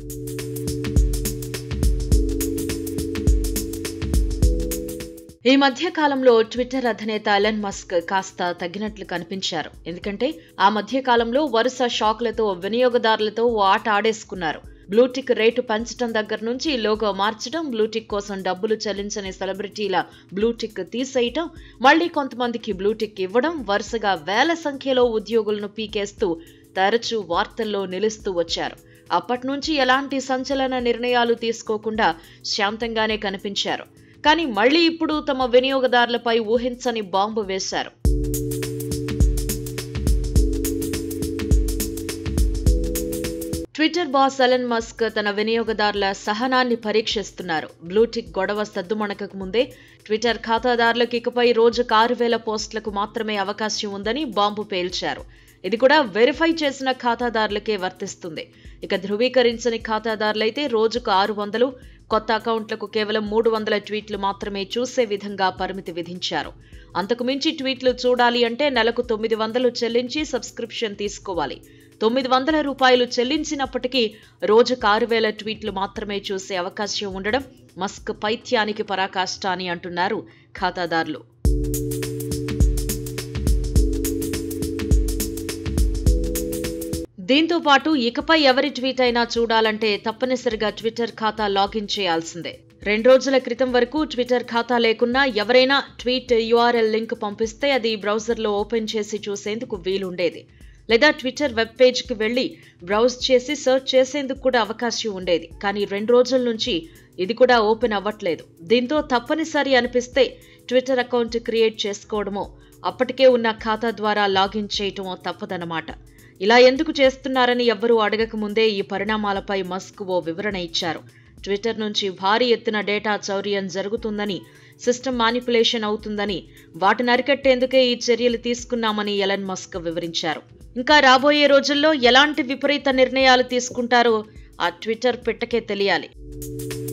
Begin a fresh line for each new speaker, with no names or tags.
ఈ మధ్య కాలంలో ట్విట్టర్ అధినేత ఎలన్ మస్క్ కాస్త తగ్గినట్లు కనిపించారు ఎందుకంటే ఆ మధ్య కాలంలో వరుస షాక్లతో వినియోగదారులతో ఓ ఆట ఆడేసుకున్నారు బ్లూటిక్ రేటు పెంచడం దగ్గర నుంచి లోగో మార్చడం బ్లూటిక్ కోసం డబ్బులు చెల్లించని సెలబ్రిటీల బ్లూటిక్ తీసేయటం మళ్లీ కొంతమందికి బ్లూటిక్ ఇవ్వడం వరుసగా వేల సంఖ్యలో ఉద్యోగులను పీకేస్తూ తరచూ వార్తల్లో నిలుస్తూ వచ్చారు అప్పటి నుంచి ఎలాంటి సంచలన నిర్ణయాలు తీసుకోకుండా శాంతంగానే కనిపించారు కానీ మళ్లీ ఇప్పుడు తమ వినియోగదారులపై ఊహించని బాంబు వేశారు ట్విట్టర్ బాస్ ఎలన్ మస్క్ తన వినియోగదారుల సహనాన్ని పరీక్షిస్తున్నారు బ్లూటిక్ గొడవ సద్దుమణకకు ముందే ట్విట్టర్ ఖాతాదారులకు ఇకపై రోజుకు ఆరు వేల పోస్టులకు మాత్రమే అవకాశం ఉందని బాంబు పేల్చారు ఇది కూడా వెరిఫై చేసిన ఖాతాదారులకే వర్తిస్తుంది ఇక ధృవీకరించని ఖాతాదారులైతే రోజుకు ఆరు వందలు కొత్త అకౌంట్లకు కేవలం మూడు వందల ట్వీట్లు మాత్రమే చూసే విధంగా పరిమితి విధించారు అంతకు మించి ట్వీట్లు చూడాలి అంటే నెలకు తొమ్మిది వందలు చెల్లించి సబ్స్క్రిప్షన్ తీసుకోవాలి తొమ్మిది వందల రూపాయలు చెల్లించినప్పటికీ రోజుకు ఆరు వేల ట్వీట్లు మాత్రమే చూసే అవకాశం ఉండడం మస్క్ పైత్యానికి పరాకాష్ట అని అంటున్నారు ఖాతాదారులు దీంతో పాటు ఇకపై ఎవరి ట్వీట్ అయినా చూడాలంటే తప్పనిసరిగా ట్విట్టర్ ఖాతా లాగిన్ చేయాల్సిందే రెండు రోజుల క్రితం వరకు ట్విట్టర్ ఖాతా లేకున్నా ఎవరైనా ట్వీట్ యూఆర్ఎల్ లింక్ పంపిస్తే అది బ్రౌజర్లో ఓపెన్ చేసి చూసేందుకు వీలుండేది లేదా ట్విట్టర్ వెబ్ పేజ్కి వెళ్ళి బ్రౌజ్ చేసి సెర్చ్ చేసేందుకు కూడా అవకాశం ఉండేది కానీ రెండు రోజుల నుంచి ఇది కూడా ఓపెన్ అవ్వట్లేదు దీంతో తప్పనిసరి అనిపిస్తే ట్విట్టర్ అకౌంట్ క్రియేట్ చేసుకోవడమో అప్పటికే ఉన్న ఖాతా ద్వారా లాగిన్ చేయటమో తప్పదన్నమాట ఇలా ఎందుకు చేస్తున్నారని ఎవ్వరూ అడగక ముందే ఈ పరిణామాలపై మస్క్ ఓ వివరణ ఇచ్చారు ట్విట్టర్ నుంచి భారీ ఎత్తున డేటా చౌర్యం జరుగుతుందని సిస్టమ్ మానిపులేషన్ అవుతుందని వాటిని అరికట్టేందుకే ఈ చర్యలు తీసుకున్నామని ఎలన్ మస్క్ వివరించారు ఇంకా రాబోయే రోజుల్లో ఎలాంటి విపరీత నిర్ణయాలు తీసుకుంటారో ఆ ట్విట్టర్ పెట్టకే తెలియాలి